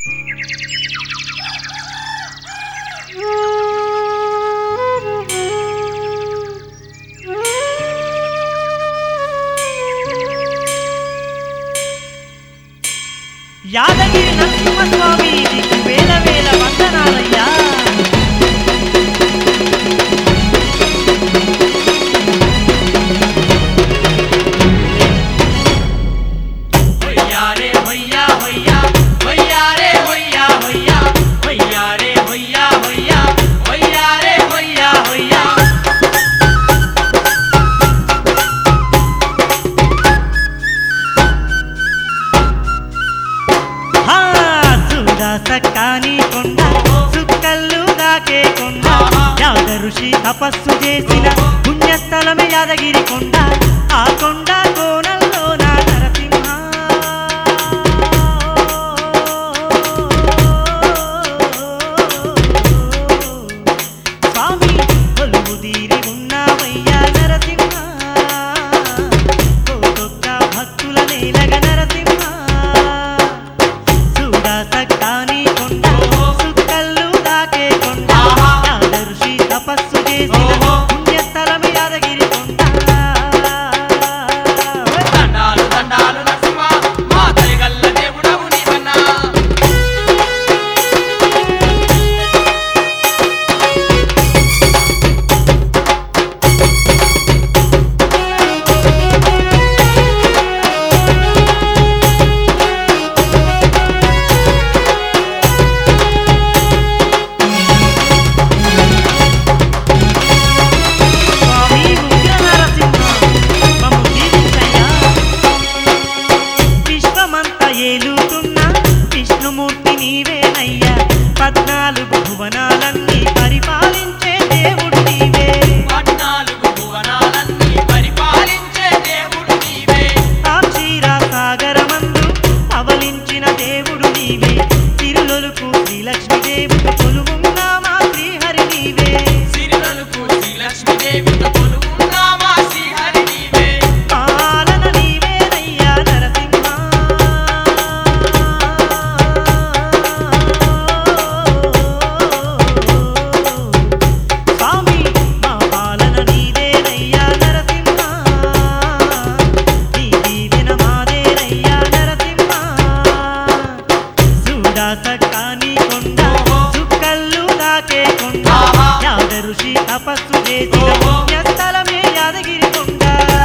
యాదగిరి నరసింహస్వామి నీకు వేల వేల వందనాలయ్యా హొయ్యారే హొయ్యా హొయ్యా హొయ్యారే హొయ్యా హొయ్యా హొయ్యారే హొయ్యా హొయ్యా హొయ్యారే హొయ్యా హొయ్యా హా సుడా సక్కాని కొండ సుక్కల్లు దాకే కొండ యాద ఋషి తపస్సు చేసిన పుణ్యస్థలమే యాదగిరి కొండ ఆ కొండ కోనల్లో నా నరసింహ స్వామి కొలువు తీరి ఉన్నావయ్యా నరసింహ కోటొక్క భక్తుల నేలగ నరసింహ చూడా సక్కాని కొండ సుక్కల్లు దాకే కొండ యాదర్షి తపస్సు చేసిన పుణ్యస్థలం యాదగిరి కొండ దండాలు దండాలు నరసింహ మా దయగల్ల దేవుడవు నీవన్నా స్వామి ఉగ్ర నరసింహ మమ్ము దీవించయ్యా విశ్వమంతా ఏలుతున్న విష్ణుమూర్తి నీవేనయ్యా పద్నాలుగు భువనాలన్నీ పరిపాలించే దేవుడు నీవే పద్నాలుగు భువనాలన్నీ పరిపాలించే దేవుడు నీవే ఆ క్షీరాసాగరమందు అవలించిన దేవుడు నీవే తిరులొలుకు శ్రీలక్ష్మి దేవుడు కొలువున్న మా శ్రీహరి నీవే సిరినలుకు శ్రీలక్ష్మీదేవి కొలువున్నామా శ్రీహరి నీవే పాలన నీవేనయ్యా నరసింహ స్వామి మా పాలన నీవేనయ్యా నరసింహ నీ దీవెన మాదేనయ్యా నరసింహ చూడా సక్కాని కొండ చుక్కల్లు దాకే కొండ యాద ఋషి తపస్సు చేసిన పుణ్యస్థలమే యాదగిరి కొండ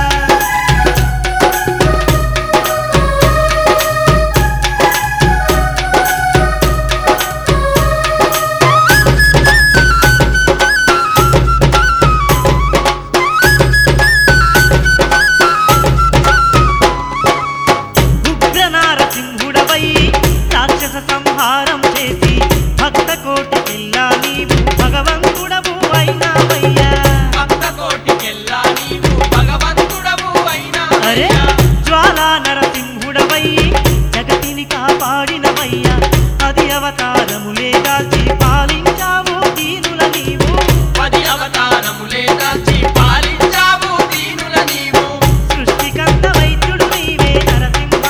ఉగ్ర నారసింహుడవై రాక్షస సంహారం చేసి భక్త కోటి జిల్లా నీవు భగవంతుడవు అయినావయ్యా భక్త కోటికెల్లా నీవు భగవంతుడవు అయినా అరే జ్వాలా నరసింహుడవై జగతిని కాపాడినవయ్యా అది అవతారములే దాచి పాలించావు దీనుల నీవు పది అవతారములే దాచి పాలించావు దీనుల నీవు సృష్టికర్త వైద్యుడు నీవే నరసింహ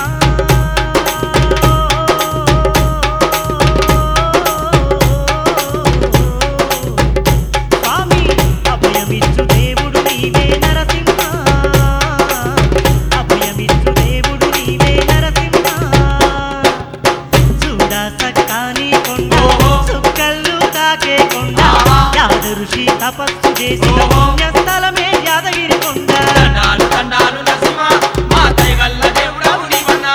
స్వామి అభయమిచ్చు దేవుడు నీవే నరసింహ అభయమిచ్చు దేవుడు నీవే నరసింహ చూడా సక్కాని కొండ సుక్కల్లు తాకే కొండ యాద ఋషి తపస్సు చేసిన పుణ్యస్థలమే యాదగిరి కొండ దండాలు దండాలు నరసింహ మా దయగల్ల దేవుడవు నీవన్నా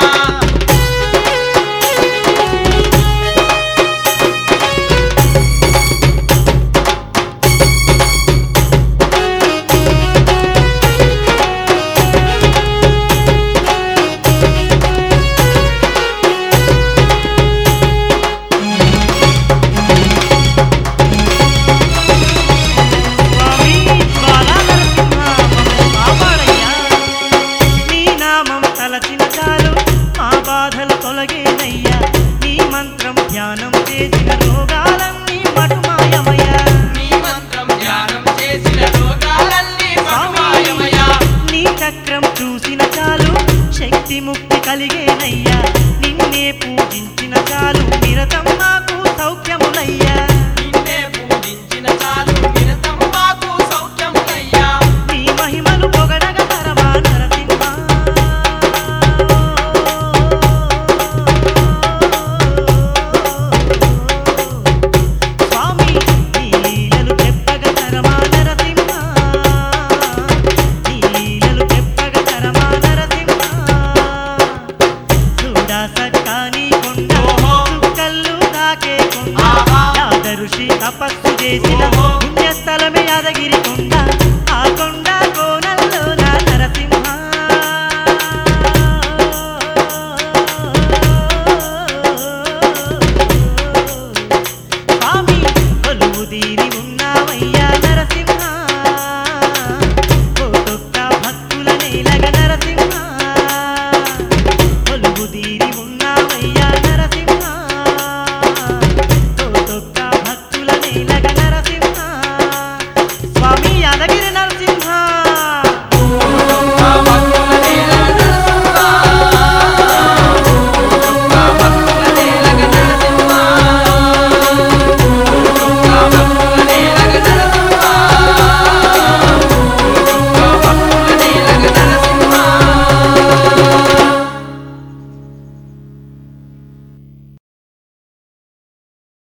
స్వామి జ్వాలా నరసింహ మమ్ము కాపాడయ్యా. నీ నామం తలచిన చాలు మా బాధలు తొలగేనయ్యా నీ మంత్రం ధ్యానం చేసిన రోగాలన్నీ మటుమాయమయ్యా నీ మంత్రం ధ్యానం చేసిన రోగాలన్నీ మటుమాయమయ్యా నీ చక్రం చూసిన చాలు శక్తి ముక్తి కలిగేనయ్యా నిన్నే పూజించిన చాలు నిరత తపస్సు చేసిన ఓహో.